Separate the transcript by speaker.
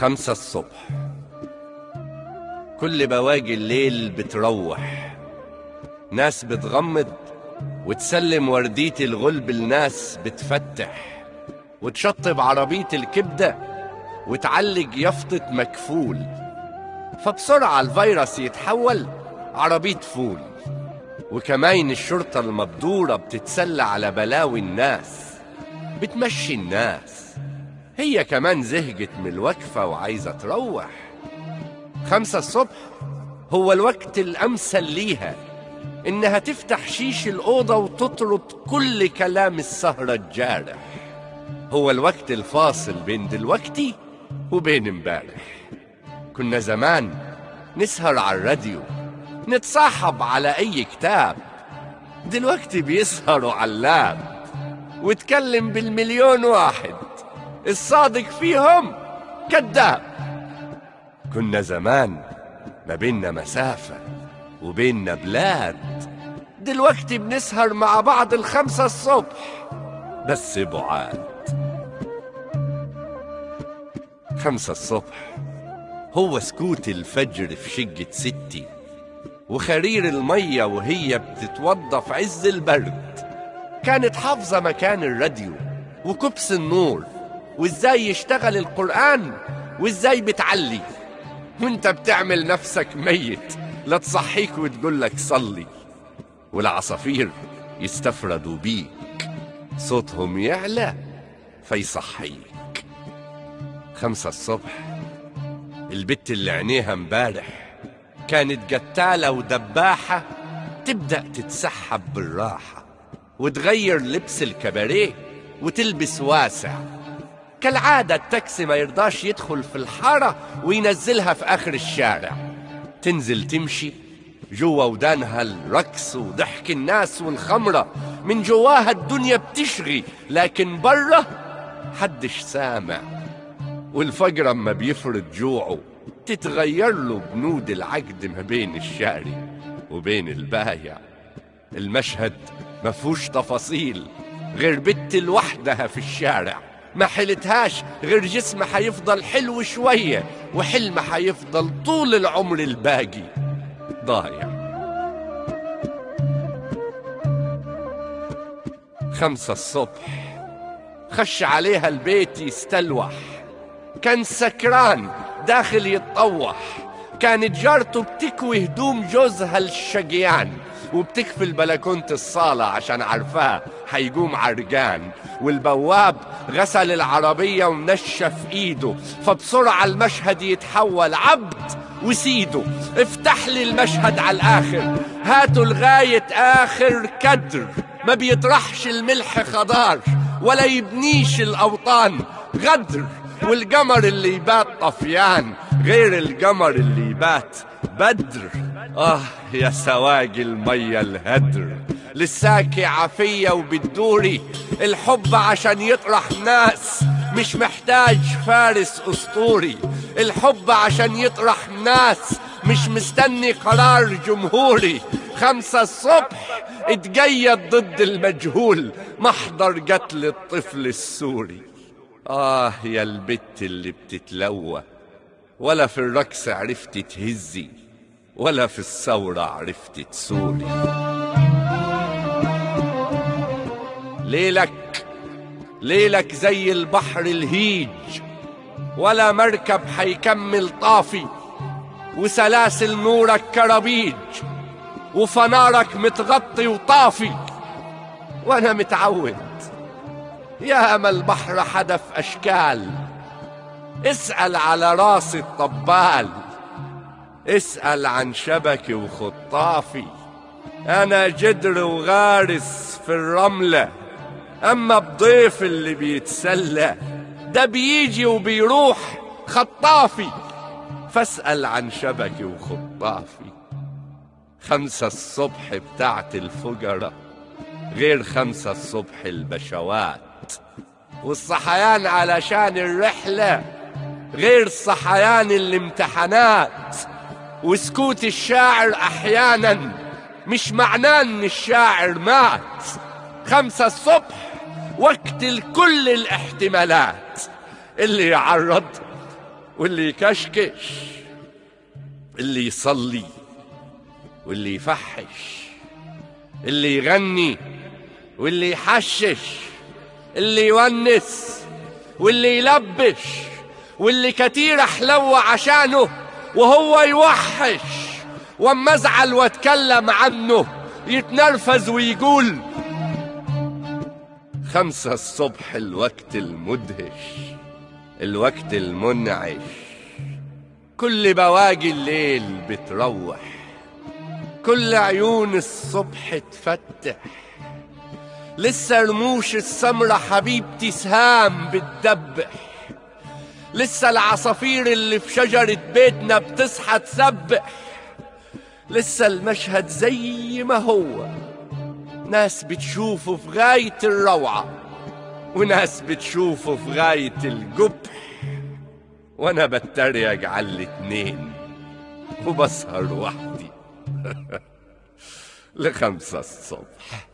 Speaker 1: خمسة الصبح كل بواجي الليل بتروح ناس بتغمض وتسلم وردية الغلب لناس بتفتح وتشطب عربية الكبدة وتعلق يافطة مكفول فبسرعة الفيروس يتحول عربية فول وكمان الشرطة المبدورة بتتسلى على بلاوي الناس بتمشي الناس هي كمان زهقت من الوقفة وعايزة تروح خمسة الصبح هو الوقت الأمثل ليها إنها تفتح شيش الأوضة وتطرد كل كلام السهرة الجارح هو الوقت الفاصل بين دلوقتي وبين امبارح كنا زمان نسهر على الراديو نتصاحب على أي كتاب دلوقتي بيسهروا على اللاب وتكلم بالمليون واحد الصادق فيهم كذاب كنا زمان ما بيننا مسافة وبيننا بلاد دلوقتي بنسهر مع بعض الخمسة الصبح بس بعاد خمسة الصبح هو سكوت الفجر في شقة ستي وخرير المية وهي بتتوضى في عز البرد كانت حافظة مكان الراديو وكبس النور وازاي يشتغل القرآن وازاي بتعلي وانت بتعمل نفسك ميت لا تصحيك وتقول لك صلي والعصافير يستفردوا بيك صوتهم يعلى فيصحيك خمسة الصبح البت اللي عينيها امبارح كانت قتالة ودباحة تبدأ تتسحب بالراحة وتغير لبس الكباريه وتلبس واسع كالعادة التاكسي ما يرضاش يدخل في الحارة وينزلها في آخر الشارع تنزل تمشي جوا ودانها الرقص وضحك الناس والخمرة من جواها الدنيا بتشغي لكن برا حدش سامع والفجر اما بيفرض جوعه تتغير له بنود العقد ما بين الشاري وبين البايع المشهد ما فيهوش تفاصيل غير بنت لوحدها في الشارع ما حلتهاش غير جسم حيفضل حلو شوية وحلم حيفضل طول العمر الباقي ضايع خمسة الصبح خش عليها البيت يستلوح كان سكران داخل يتطوح كانت جارته بتكوي هدوم جوزها الشقيان وبتكفل بلكونة الصالة عشان عارفاه هيقوم عرجان والبواب غسل العربية ومنشف ايده فبسرعة المشهد يتحول عبد وسيده افتح لي المشهد على الاخر هاتوا لغاية اخر كدر ما بيطرحش الملح خضار ولا يبنيش الاوطان غدر والقمر اللي يبات طفيان غير القمر اللي يبات بدر آه يا سواقي المية الهدر لساكي عافية وبتدوري الحب عشان يطرح ناس مش محتاج فارس أسطوري الحب عشان يطرح ناس مش مستني قرار جمهوري خمسة الصبح اتجيد ضد المجهول محضر قتل الطفل السوري آه يا البت اللي بتتلوى ولا في الرقص عرفت تهزي ولا في الثورة عرفت تسوري ليلك ليلك زي البحر الهيج ولا مركب حيكمل طافي وسلاسل نورك كرابيج وفنارك متغطي وطافي وانا متعود يا ما البحر حدف اشكال اسأل على راس الطبال اسأل عن شبكي وخطافي أنا جدر وغارس في الرملة أما بضيف اللي بيتسلى ده بيجي وبيروح خطافي فاسأل عن شبكي وخطافي خمسة الصبح بتاعت الفجرة غير خمسة الصبح البشوات والصحيان علشان الرحلة غير صحيان الامتحانات وسكوت الشاعر أحيانا مش معناه إن الشاعر مات خمسة الصبح وقت لكل الاحتمالات اللي يعرض واللي يكشكش اللي يصلي واللي يفحش اللي يغني واللي يحشش اللي يونس واللي يلبش واللي كتير حلوة عشانه وهو يوحش واما ازعل واتكلم عنه يتنرفز ويقول خمسة الصبح الوقت المدهش الوقت المنعش كل بواقي الليل بتروح كل عيون الصبح تفتح لسه رموش السمرة حبيبتي سهام بتدبح لسه العصافير اللي في شجرة بيتنا بتصحى تسبح لسه المشهد زي ما هو ناس بتشوفه في غاية الروعة وناس بتشوفه في غاية الجبح وانا بتريق على الاتنين وبسهر وحدي لخمسة الصبح